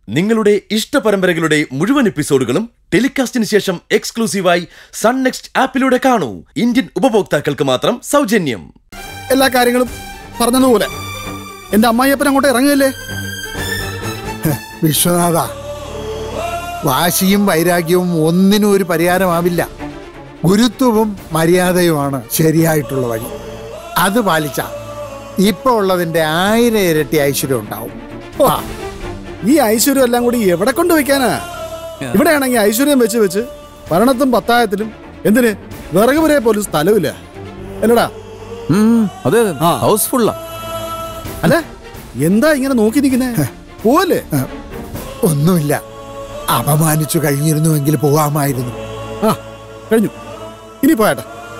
നിങ്ങളുടെ ഇഷ്ട പരമ്പരകളുടെ മുഴുവൻ എപ്പിസോഡുകളും ടെലികാസ്റ്റിന് ശേഷം എക്സ്ക്ലൂസീവായി സൺ നെക്സ്റ്റ് ആപ്പിലൂടെ കാണൂ ഇന്ത്യൻ ഉപഭോക്താക്കൾക്ക് മാത്രം സൗജന്യം എല്ലാ കാര്യങ്ങളും പറഞ്ഞതുപോലെ എന്റെ അമ്മായിയപ്പൻ അങ്ങോട്ട് ഇറങ്ങുകയല്ലേ വിശ്വനാഥ വാശിയും വൈരാഗ്യവും ഒന്നിനും ഒരു പരിഹാരമാവില്ല ഗുരുത്വവും മര്യാദയുമാണ് ശരിയായിട്ടുള്ള വഴി അത് പാലിച്ച ഇപ്പൊ ഉള്ളതിന്റെ ആയിരം ഇരട്ടി ഐശ്വര്യം ഉണ്ടാവും ആ ഈ ഐശ്വര്യം എല്ലാം കൂടി എവിടെ കൊണ്ട് വെക്കാനാ ഇവിടെയാണെങ്കിൽ ഐശ്വര്യം വെച്ച് വെച്ച് ഭരണത്തും പത്തായത്തിലും എന്തിന് വിറക് വരെ പോലും സ്ഥലമില്ല അല്ലടാ ഉം, അതെ അതെ ആ. ഹൗസ്ഫുള്ളാ അല്ല എന്താ ഇങ്ങനെ നോക്കി നിൽക്കുന്നേ പോവല്ലേ ഒന്നുമില്ല അപമാനിച്ചു കഴിഞ്ഞിരുന്നുവെങ്കിൽ പോകാമായിരുന്നു ആ കഴിഞ്ഞു ഇനി പോയാട്ടെ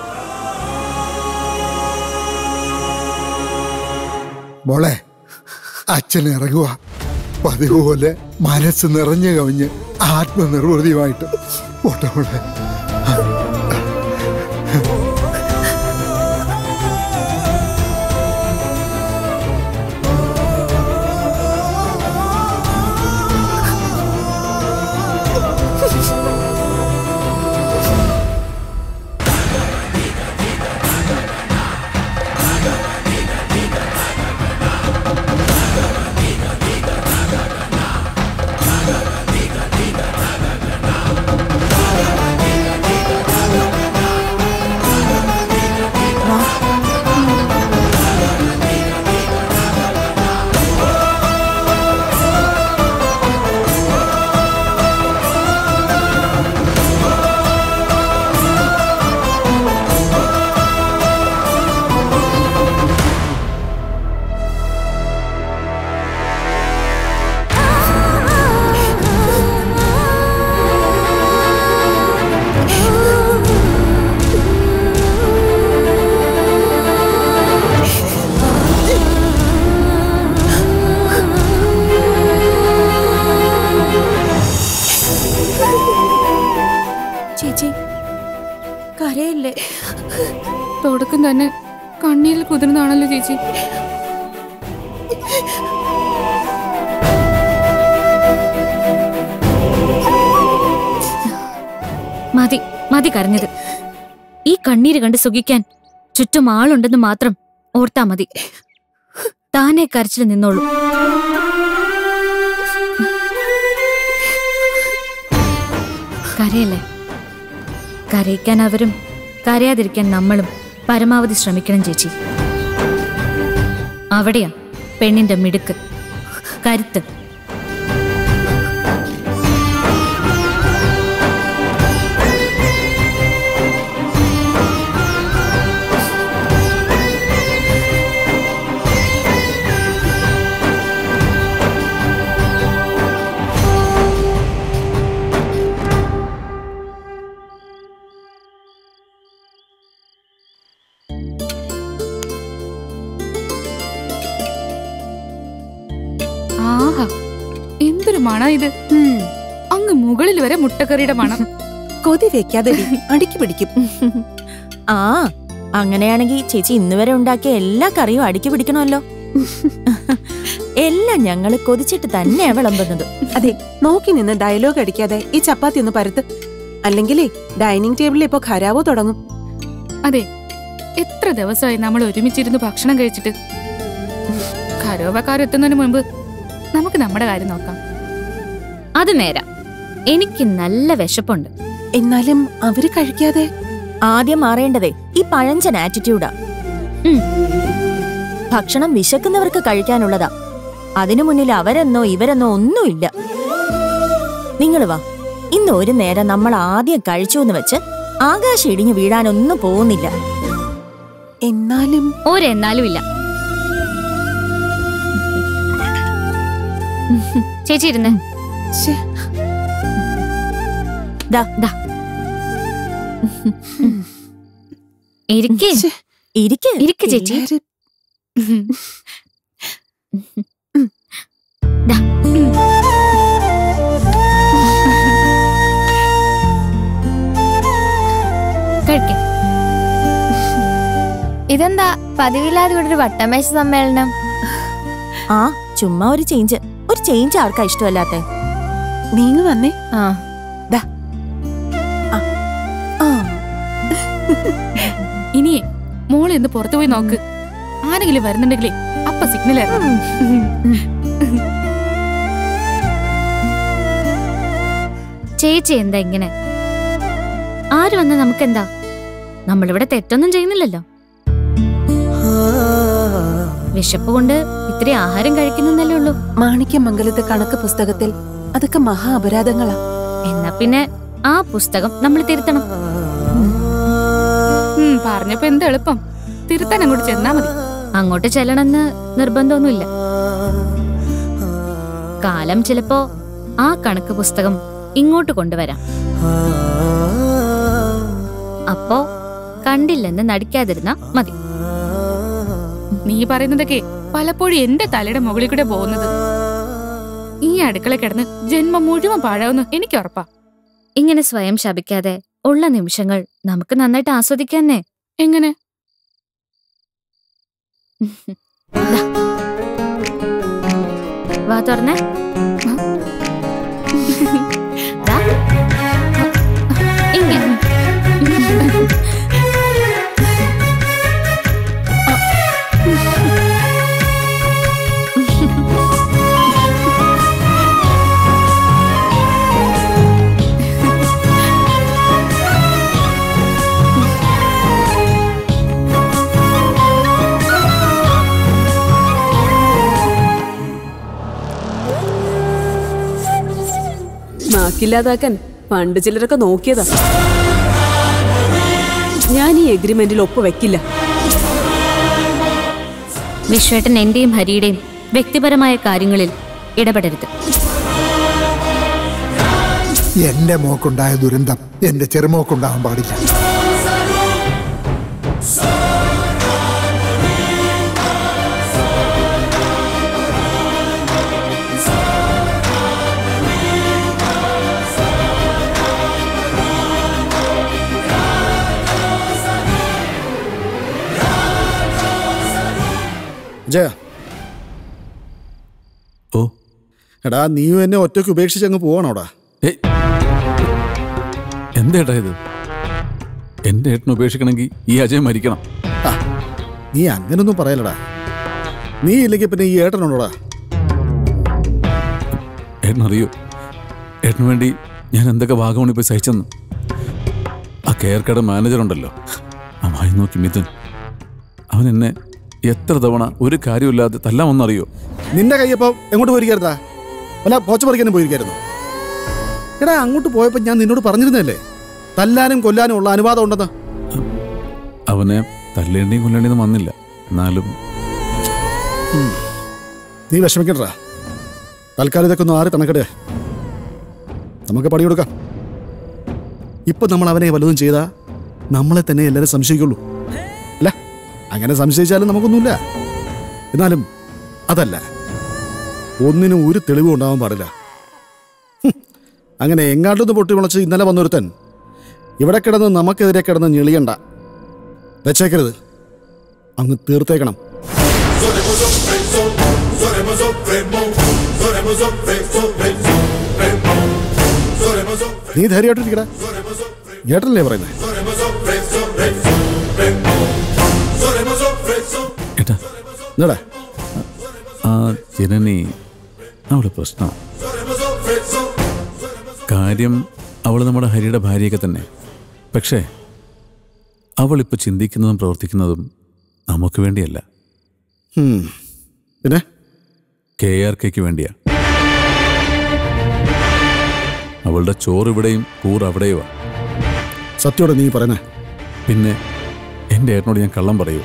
മോളെ അച്ഛൻ ഇറങ്ങുക പതിവ് പോലെ മനസ്സ് നിറഞ്ഞു കവിഞ്ഞ് ആത്മനിർവൃതിയുമായിട്ട് പോട്ടെ മോളെ ചേച്ചി കരയല്ലേ തുടക്കം തന്നെ കണ്ണീരിൽ കുതിർന്നാണല്ലോ ചേച്ചി മതി മതി കരഞ്ഞത് ഈ കണ്ണീര് കണ്ട് സുഖിക്കാൻ ചുറ്റും ആളുണ്ടെന്ന് മാത്രം ഓർത്താ മതി താനെ കരച്ചിൽ നിന്നോളൂ കരയല്ലേ കരയിക്കാൻ അവരും കരയാതിരിക്കാൻ നമ്മളും പരമാവധി ശ്രമിക്കണം ചേച്ചി അവിടെയാ പെണ്ണിന്റെ മിടുക്ക് കരുത്ത് ആഹാ എന്തൊരു മണ ഇത് അങ്ങ് മുകളിൽ വരെ മുട്ടക്കറിയുടെ മണം കൊതി വെക്കാതെ അടുക്കി പിടിക്കും ആ അങ്ങനെയാണെങ്കിൽ ചേച്ചി ഇന്ന് വരെ ഉണ്ടാക്കിയ എല്ലാ കറിയും അടുക്കി പിടിക്കണമല്ലോ എല്ലാം ഞങ്ങള് കൊതിച്ചിട്ട് തന്നെയാ വിളമ്പുന്നത് അതെ നോക്കി നിന്ന് ഡയലോഗ് അടിക്കാതെ ഈ ചപ്പാത്തി ഒന്ന് പരത്ത് അല്ലെങ്കിലേ ഡൈനിങ് ടേബിളിൽ ഇപ്പൊ ഖരാവോ തുടങ്ങും അതെ എത്ര ദിവസമായി നമ്മൾ ഒരുമിച്ചിരുന്ന് ഭക്ഷണം കഴിച്ചിട്ട് കരോവക്കാരെത്തുന്നതിന് മുൻപ് നമുക്ക് നമ്മുടെ കാര്യം നോക്കാം അത് നേരാ എനിക്ക് നല്ല വിശപ്പുണ്ട് എന്നാലും അവര് കഴിക്കാതെ ആദ്യം മാറേണ്ടതേ ഈ പഴഞ്ചൻ ആറ്റിറ്റ്യൂഡാ ഉം. ഭക്ഷണം വിശക്കുന്നവർക്ക് കഴിക്കാനുള്ളതാ അതിനു മുന്നിൽ അവരെന്നോ ഇവരെന്നോ ഒന്നുമില്ല നിങ്ങൾ വാ ഇന്ന് ഒരു നേരം നമ്മൾ ആദ്യം കഴിച്ചു എന്ന് വെച്ച് ആകാശം ഇടിഞ്ഞു വീഴാനൊന്നും പോകുന്നില്ല എന്നാലും ഒരെന്നാലും ഇല്ല ചേച്ചി ഇരുന്ന് ശ്ശെ, ദാ ദാ ഇരിക്കേ ശ്ശെ, ഇരിക്ക് ഇരിക്ക് ചേച്ചി പിള്ളേര് ദാ. കഴിക്ക്. ഇതെന്താ പതിവില്ലാതെ ഇവിടെ ഒരു വട്ടമേശ സമ്മേളനം ആ ചുമ്മാ ഒരു ചേഞ്ച് ഒരു ചേഞ്ച് ആർക്കാ ഇഷ്ടമല്ലാത്തെ നീങ്ങ് വന്നേ ആ ദാ ആ ഇനിയേ മോളെ ഒന്ന് പുറത്തു പോയി നോക്ക് ആരെങ്കിലും വരുന്നുണ്ടെങ്കിലേ അപ്പ സിഗ്നൽ ചേച്ചി എന്താ ഇങ്ങനെ ആര് വന്ന നമുക്കെന്താ നമ്മളിവിടെ തെറ്റൊന്നും ചെയ്യുന്നില്ലല്ലോ വിശപ്പ് കൊണ്ട് ഇത്തിരി ആഹാരം കഴിക്കുന്നല്ലേ ഉള്ളൂ മാണിക്യമംഗലത്തെ കണക്ക് പുസ്തകത്തിൽ അതൊക്കെ മഹാ അപരാധങ്ങളാ എന്നാ പിന്നെ ആ പുസ്തകം നമ്മൾ തിരുത്തണം പറഞ്ഞപ്പോ എന്താ എളുപ്പം തിരുത്താൻ അങ്ങോട്ട് ചെന്നാ മതി അങ്ങോട്ട് ചെല്ലണമെന്ന് നിർബന്ധമൊന്നുമില്ല കാലം ചിലപ്പോ ആ കണക്ക് പുസ്തകം ഇങ്ങോട്ട് കൊണ്ടുവരാം അപ്പോ കണ്ടില്ലെന്ന് നടിക്കാതിരുന്ന മതി നീ പറയുന്നതൊക്കെ പലപ്പോഴും എന്റെ തലയുടെ മുകളിൽ കൂടെ പോകുന്നത് ഈ അടുക്കള കിടന്ന് ജന്മം മുഴുവൻ പാഴാവുന്നു എനിക്ക് ഉറപ്പാ ഇങ്ങനെ സ്വയം ശപിക്കാതെ ഉള്ള നിമിഷങ്ങൾ നമുക്ക് നന്നായിട്ട് ആസ്വദിക്കാന്നേ എങ്ങനെ ദാ. വാ തുറന്നേ ദാ. ഇങ്ങനെ നാക്കില്ലാതാക്കാൻ പണ്ട് ചിലരൊക്കെ നോക്കിയതാ ഞാൻ ഈ എഗ്രിമെന്റിൽ ഒപ്പുവെക്കില്ല വിശ്വേട്ടൻ എന്റെയും ഹരിയുടെയും വ്യക്തിപരമായ കാര്യങ്ങളിൽ ഇടപെടരുത് എന്റെ മോക്കുണ്ടായ ദുരന്തം എന്റെ ചെറുമോക്കുണ്ടാകാൻ പാടില്ല ജയ ഓ എടാ നീയും എന്നെ ഒറ്റയ്ക്ക് ഉപേക്ഷിച്ച് അങ്ങ് പോവാണോടാ ഏയ് എന്തേട്ടാ ഇത് എന്റെ ഏട്ടനെ ഉപേക്ഷിക്കണമെങ്കിൽ ഈ അജയ് മരിക്കണം ആ, നീ അങ്ങനൊന്നും പറയലടാ നീ ഇല്ലെങ്കിൽ പിന്നെ ഈ ഏട്ടനുണ്ടോടാ ഏട്ടനറിയോ ഏട്ടന് വേണ്ടി ഞാൻ എന്തൊക്കെ വാഗമണി പോയി സഹിച്ചെന്ന് ആ കെയർ കട മാനേജർ ഉണ്ടല്ലോ അമ്മായി നോക്കി മിഥുൻ അവൻ എന്നെ എത്ര തവണ ഒരു കാര്യമില്ലാതെ തല്ലാമെന്നറിയോ നിന്റെ കയ്യപ്പം എങ്ങോട്ട് പോയിരിക്കായിരുന്നാ അല്ല പോച്ച പറിക്കാനും പോയിരിക്കായിരുന്നു എടാ അങ്ങോട്ട് പോയപ്പോ ഞാൻ നിന്നോട് പറഞ്ഞിരുന്നല്ലേ തല്ലാനും കൊല്ലാനും ഉള്ള അനുവാദം ഉണ്ടെന്ന് അവനെ തല്ലേണ്ടിയും കൊല്ലേണ്ടിയും വന്നില്ല എന്നാലും നീ വിഷമിക്കണ്ടാ തൽക്കാലം ഇതൊക്കെ ഒന്ന് ആറി തണക്കടേ നമുക്ക് പണി കൊടുക്കാം ഇപ്പൊ നമ്മൾ അവനെ വല്ലതും ചെയ്താ നമ്മളെ തന്നെ എല്ലാവരും സംശയിക്കുള്ളൂ അല്ല അങ്ങനെ സംശയിച്ചാലും നമുക്കൊന്നുമില്ല എന്നാലും അതല്ല ഒന്നിനും ഒരു തെളിവും ഉണ്ടാവാൻ പാടില്ല ഹും, അങ്ങനെ എങ്ങാണ്ടൊന്ന് പൊട്ടി മുളച്ച് ഇന്നലെ വന്നൊരുത്തൻ ഇവിടെ കിടന്ന് നമുക്കെതിരെ കിടന്ന് ഞെളിയണ്ട വെച്ചേക്കരുത് അങ്ങ് തീർത്തേക്കണം നീ ധൈര്യമായിട്ടിരിക്കടാ ഏട്ടനല്ലേ പറയുന്നത് ഏട്ടാ എന്താടാ ആ ജനനി അവളെ പ്രശ്നം കാര്യം അവൾ നമ്മുടെ ഹരിയുടെ ഭാര്യയൊക്കെ തന്നെ പക്ഷേ അവളിപ്പോൾ ചിന്തിക്കുന്നതും പ്രവർത്തിക്കുന്നതും നമുക്ക് വേണ്ടിയല്ല ഹും. പിന്നെ കെ ആർ കെക്ക് വേണ്ടിയാ അവളുടെ ചോറ് ഇവിടെയും കൂറ് അവിടെയുമാ സത്യോടെ നീ പറയുന്നേ പിന്നെ എൻ്റെ ഏട്ടനോട് ഞാൻ കള്ളം പറയൂ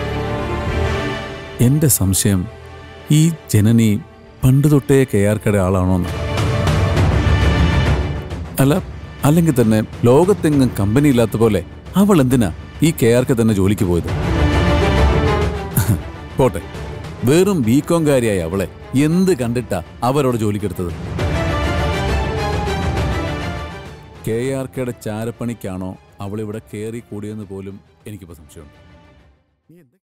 എൻ്റെ സംശയം ഈ ജനനി പണ്ട് തൊട്ടേ കെ ആർ കെയുടെ ആളാണോന്ന് അല്ല അല്ലെങ്കിൽ തന്നെ ലോകത്തെങ്ങും കമ്പനി ഇല്ലാത്ത പോലെ അവൾ എന്തിനാ ഈ കെ ആർ കെ തന്നെ ജോലിക്ക് പോയത് പോട്ടെ വെറും ബികോംകാരിയായ അവളെ എന്ത് കണ്ടിട്ടാ അവരോട് ജോലിക്കെടുത്തത് കെ ആർ കെയുടെ ചാരപ്പണിക്കാണോ അവളിവിടെ കയറി കൂടിയെന്ന് പോലും എനിക്കിപ്പോൾ സംശയമുണ്ട്